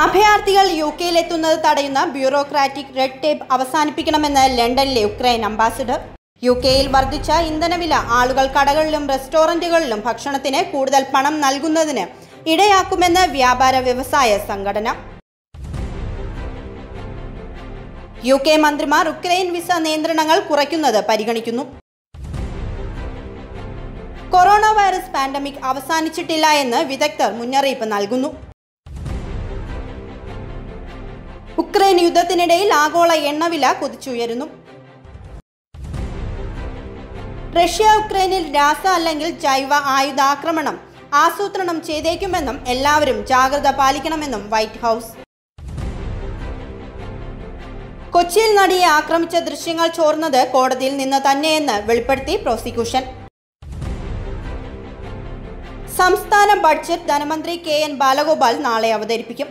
അഭയാർത്ഥികൾ U കെയിലെത്തുന്നത് തടയുന്ന bureaucratic red tape അവസാനിപ്പിക്കണമെന്ന് ലണ്ടനിലെ ഉക്രൈൻ അംബാസിഡർ യു കെയിൽ വർദ്ധിച്ച ഇന്ധനവില ആളുകൾ കടകളിലും റെസ്റ്റോറന്റുകളിലും ഭക്ഷണത്തിന് കൂടുതൽ പണം നൽകുന്നതിന് ഇടയാക്കുമെന്ന് വ്യാപാര വ്യവസായ സംഘടന യു കെ മന്ത്രിമാർ ഉക്രൈൻ വിസ നിയന്ത്രണങ്ങൾ കുറയ്ക്കുന്നത് പരിഗണിക്കുന്നു കൊറോണ വൈറസ് പാൻഡമിക് അവസാനിച്ചിട്ടില്ല എന്ന് വിദഗ്ധർ മുന്നറിയിപ്പ് നൽകുന്നു ഉക്രൈൻ യുദ്ധത്തിനിടയിൽ ആഗോള എണ്ണവില കുതിച്ചുയരുന്നു റഷ്യ ഉക്രൈനിൽ രാസ അല്ലെങ്കിൽ ജൈവ ആയുധാക്രമണം ആസൂത്രണം ചെയ്തേക്കുമെന്നും എല്ലാവരും ജാഗ്രത പാലിക്കണമെന്നും വൈറ്റ് ഹൗസ് കൊച്ചിയിൽ നടിയെ ആക്രമിച്ച ദൃശ്യങ്ങൾ ചോർന്നത് കോടതിയിൽ നിന്ന് തന്നെയെന്ന് വെളിപ്പെടുത്തി പ്രോസിക്യൂഷൻ സംസ്ഥാന ബഡ്ജറ്റ് ധനമന്ത്രി കെ എൻ ബാലഗോപാൽ നാളെ അവതരിപ്പിക്കും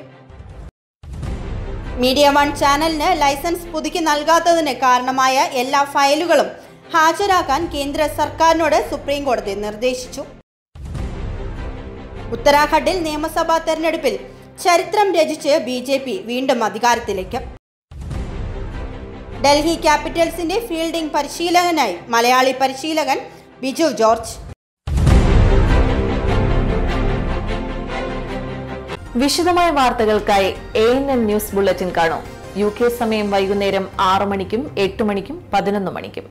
മീഡിയ വൺ ചാനലിന് ലൈസൻസ് പുതുക്കി നൽകാത്തതിന് കാരണമായ എല്ലാ ഫയലുകളും ഹാജരാക്കാൻ കേന്ദ്ര സർക്കാരിനോട് സുപ്രീം കോടതി നിർദ്ദേശിച്ചു ഉത്തരാഖണ്ഡിൽ നിയമസഭാ തെരഞ്ഞെടുപ്പിൽ ചരിത്രം രചിച്ച് ബി ജെ പി വീണ്ടും അധികാരത്തിലേക്ക് ഡൽഹി ക്യാപിറ്റൽസിന്റെ ഫീൽഡിംഗ് പരിശീലകനായി മലയാളി പരിശീലകൻ ബിജു ജോർജ് വിശദമായ വാർത്തകൾക്കായി A N N news bulletin കാണൂ യു കെ സമയം വൈകുന്നേരം ആറു മണിക്കും എട്ട് മണിക്കും പതിനൊന്ന് മണിക്കും